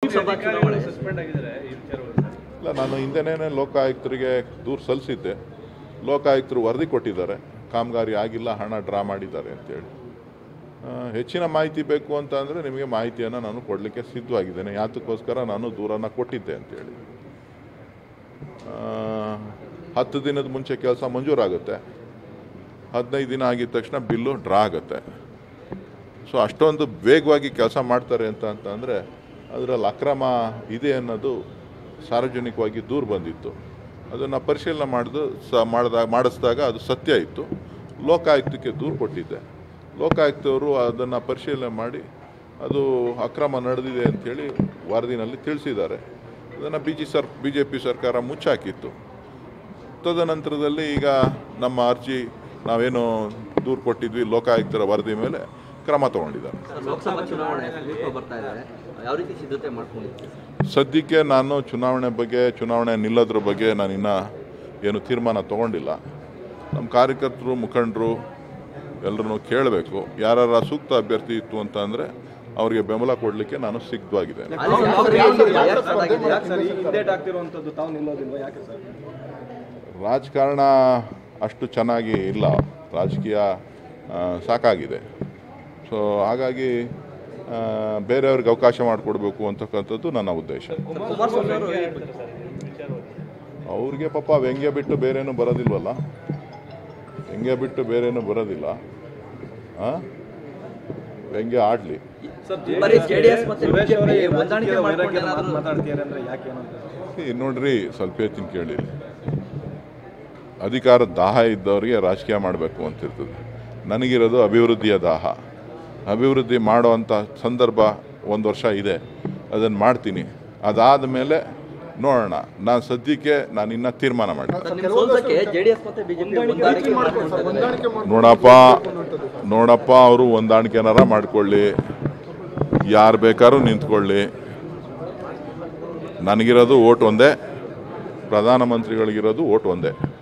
ಲೋಕಸಭಾ ಚುನಾವಣೆ ಸಸ್ಪೆಂಡ್ ಆಗಿದ್ದಾರೆ ಈ ವಿಚಾರವಾಗಿ ಸರ್ ಇಲ್ಲ ನಾನು ಹಿಂದೆನೇ ಲೋಕಾಯುಕ್ತರಿಗೆ ದೂರು ಸಲ್ಲಿಸಿದ್ದೆ ಲೋಕಾಯುಕ್ತರು ವರದಿ ಕೊಟ್ಟಿದ್ದಾರೆ ಕಾಮಗಾರಿ ಆಗಿಲ್ಲ ಹಣ ಡ್ರಾ ಮಾಡಿದ್ದಾರೆ ಅಂತೇಳಿ ಆ, ಹೆಚ್ಚಿನ ಮಾಹಿತಿ ಬೇಕು ಅಂತ ಅಂದರೆ ನಿಮಗೆ ಮಾಹಿತಿಯನ್ನು ನಾನು ಕೊಡಲಿಕ್ಕೆ ಸಿದ್ಧವಾಗಿದ್ದೇನೆ ಯಾತಕ್ಕೋಸ್ಕರ ನಾನು ದೂರನ್ನು ಕೊಟ್ಟಿದ್ದೆ ಅಂತೇಳಿ ಆ, ಹತ್ತು ದಿನದ ಮುಂಚೆ ಕೆಲಸ ಮಂಜೂರಾಗುತ್ತೆ ಹದಿನೈದು ದಿನ ಆಗಿದ ತಕ್ಷಣ ಬಿಲ್ಲು ಡ್ರಾ ಆಗುತ್ತೆ ಸೊ ಅಷ್ಟೊಂದು ವೇಗವಾಗಿ ಕೆಲಸ ಮಾಡ್ತಾರೆ ಅಂತ ಅಂತಂದರೆ ಅದರಲ್ಲಿ ಅಕ್ರಮ ಇದೆ ಅನ್ನೋದು ಸಾರ್ವಜನಿಕವಾಗಿ ದೂರು ಬಂದಿತ್ತು ಅದನ್ನು ಪರಿಶೀಲನೆ ಮಾಡಿದು ಸ ಮಾಡಿದಾಗ ಮಾಡಿಸಿದಾಗ ಅದು ಸತ್ಯ ಇತ್ತು ಲೋಕಾಯುಕ್ತಕ್ಕೆ ದೂರು ಕೊಟ್ಟಿದ್ದೆ ಲೋಕಾಯುಕ್ತವರು ಅದನ್ನು ಪರಿಶೀಲನೆ ಮಾಡಿ ಅದು ಅಕ್ರಮ ನಡೆದಿದೆ ಅಂಥೇಳಿ ವರದಿನಲ್ಲಿ ತಿಳಿಸಿದ್ದಾರೆ ಅದನ್ನು ಬಿ ಜಿ ಸರ್ ಬಿ ಜೆ ಪಿ ಸರ್ಕಾರ ಮುಚ್ಚಾಕಿತ್ತು ತದನಂತರದಲ್ಲಿ ಈಗ ನಮ್ಮ ಅರ್ಜಿ ನಾವೇನು ದೂರು ಕೊಟ್ಟಿದ್ವಿ ಲೋಕಾಯುಕ್ತರ ವರದಿ ಮೇಲೆ ಕ್ರಮ ತಗೊಂಡಿದ್ದಾರೆ ಸರ್, ಲೋಕಸಭಾ ಚುನಾವಣೆ ಸಮೀಪ ಬರ್ತಾ ಇದೆ ಯಾವ ರೀತಿ ಸಿದ್ಧತೆ ಮಾಡ್ಕೊಂಡಿದ್ದೀರಿ ಸದ್ಯಕ್ಕೆ ನಾನು ಚುನಾವಣೆ ಬಗ್ಗೆ ಚುನಾವಣೆ ನಿಲ್ಲೋದ್ರ ಬಗ್ಗೆ ನಾನು ಇನ್ನೂ ಏನು ತೀರ್ಮಾನ ತಗೊಂಡಿಲ್ಲ ನಮ್ಮ ಕಾರ್ಯಕರ್ತರು ಮುಖಂಡರು ಎಲ್ಲರನ್ನು ಕೇಳಬೇಕು ಯಾರ ಸೂಕ್ತ ಅಭ್ಯರ್ಥಿ ಇತ್ತು ಅಂತ ಅಂದರೆ ಅವರಿಗೆ ಬೆಂಬಲ ಕೊಡಲಿಕ್ಕೆ ನಾನು ಸಿದ್ಧವಾಗಿದ್ದೇನೆ ಅಲ್ಲಿ ಲೋಕಸಭೆಯಲ್ಲಿ ಯಾಕೆ ಸಾಕಾಗಿದೆ? ಯಾಕೆ ಸರ್ ಈ ಹಿಂದೇಟ್ ಆಗ್ತಿರುವಂಥದ್ದು ತಾವು ನಿಲ್ಲೋದಿಲ್ವಾ ಯಾಕೆ ಸರ್ ರಾಜಕಾರಣ ಅಷ್ಟು ಚೆನ್ನಾಗಿ ಇಲ್ಲ ರಾಜಕೀಯ ಆ, ಸಾಕಾಗಿದೆ ಸೊ ಹಾಗಾಗಿ ಆ, ಬೇರೆಯವ್ರಿಗೆ ಅವಕಾಶ ಮಾಡಿಕೊಡ್ಬೇಕು ಅಂತಕ್ಕಂಥದ್ದು ನನ್ನ ಉದ್ದೇಶ ಕುಮಾರಸ್ವಾಮಿ ಅವರು ಈ ವಿಚಾರವಾಗಿ ಅವ್ರಿಗೆ ಪಾಪ ವ್ಯಂಗ್ಯ ಬಿಟ್ಟು ಬೇರೇನು ಬರೋದಿಲ್ವಲ್ಲ ವ್ಯಂಗ್ಯ ಬಿಟ್ಟು ಬೇರೇನು ಬರೋದಿಲ್ಲ ಆ? ವ್ಯಂಗ್ಯ ಆಡಲಿ ಸರ್ ಬರೀ JDS ಮತ್ತೆ ಸುರೇಶ್ ಅವರೇ BJP ಹೊಂದಾಣಿಕೆ ರಾಜಕೀಯ ಮಾಡ್ಕೊಂಡು ವೈರಾಗ್ಯದ ಮಾತು ಏನಾದ್ರು- ಮಾತಾಡ್ತೀರಾ ಅಂದ್ರೆ ಯಾಕೆ ಏನಂತ ನೋಡ್ರಿ ಸ್ವಲ್ಪ ಹೇಳ್ತೀನಿ ಕೇಳಿ ಅಧಿಕಾರ ದಾಹ ಇದ್ದವರಿಗೆ ರಾಜಕೀಯ ಮಾಡಬೇಕು ಅಂತಿರ್ತದೆ ನನಗಿರೋದು ಅಭಿವೃದ್ಧಿಯ ದಾಹ ಅಭಿವೃದ್ಧಿ ಮಾಡುವಂಥ ಸಂದರ್ಭ ಒಂದು ವರ್ಷ ಇದೆ ಅದನ್ನು ಮಾಡ್ತೀನಿ ಅದಾದ ಮೇಲೆ ನೋಡೋಣ ನಾನು ಸದ್ಯಕ್ಕೆ ನಾನು ಇನ್ನೂ ತೀರ್ಮಾನ ಮಾಡಿ ಸರ್, ನಿಮ್ಮ ಸೋಲ್ಸಕ್ಕೆ ಜೆಡಿಎಸ್ ಮತ್ತೆ ಬಿಜೆಪಿ ಹೊಂದಾಣಿಕೆ ಮಾಡ್ಕೊಂಡಿದ್ದಾರೆ ನೋಡಪ್ಪ ನೋಡಪ್ಪ ಅವರು ಹೊಂದಾಣಿಕೆನಾರ ಮಾಡ್ಕೊಳ್ಳಿ ಯಾರು ಬೇಕಾದ್ರೂ ನಿಂತ್ಕೊಳ್ಳಿ ನನಗಿರೋದು ಓಟ್ ಒಂದೇ ಪ್ರಧಾನಮಂತ್ರಿಗಳಿಗಿರೋದು ಓಟ್ ಒಂದೇ